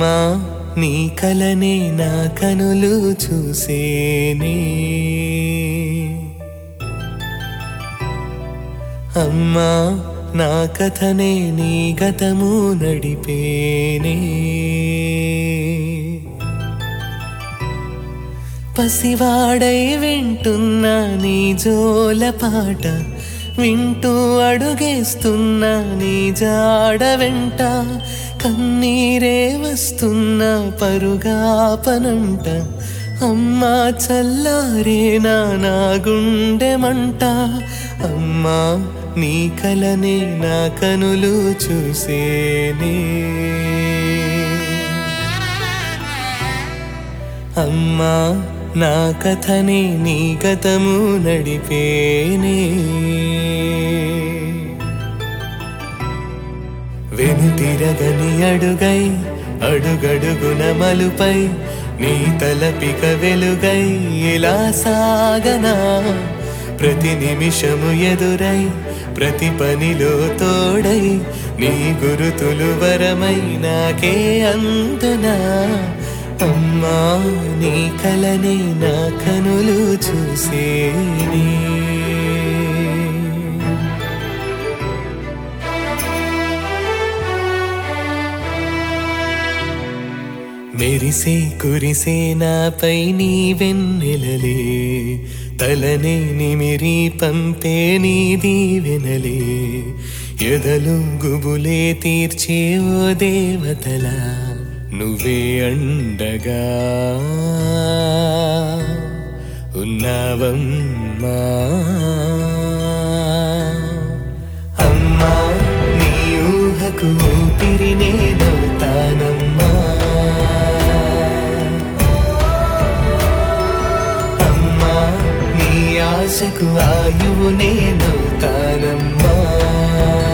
అమ్మా నీ కలనే నా కనులు చూసేనే అమ్మా నా కథనే నీ గతము నడిపేనే పసివాడై వింటున్నా నీ జోల పాట వింటూ అడుగేస్తున్నా నీ జాడ వెంట కన్నీరే వస్తున్నా పరుగాపనంట అమ్మా చల్లారేనా నా గుండె మంట అమ్మా నీ కలనే నా కనులు చూసేనే అమ్మా నా కథని నీ గతము నడిపేనే వెనుతిరగని అడుగై అడుగడుగున మలుపై నీ తలపిక వెలుగై ఇలా సాగనా ప్రతి నిమిషము ఎదురై ప్రతి పనిలో తోడై నీ గురుతులు వరమై నాకే అందునా అమ్మా నీ కలనే నా కనులు చూసేనే మెరిసే కురిసే నాపై నీ వెన్నెలలే తలనే నిమిరి పంపే నీ దీవెనలే ఎదలు గుబులే తీర్చే ఓ దేవతలా నువ్వే అండగా ఉన్నావమ్మా అమ్మా నీ ఊహకు ఊపిరి నేనవుతానమ్మా అమ్మా నీ ఆశకు ఆయువు నేనవుతానమ్మా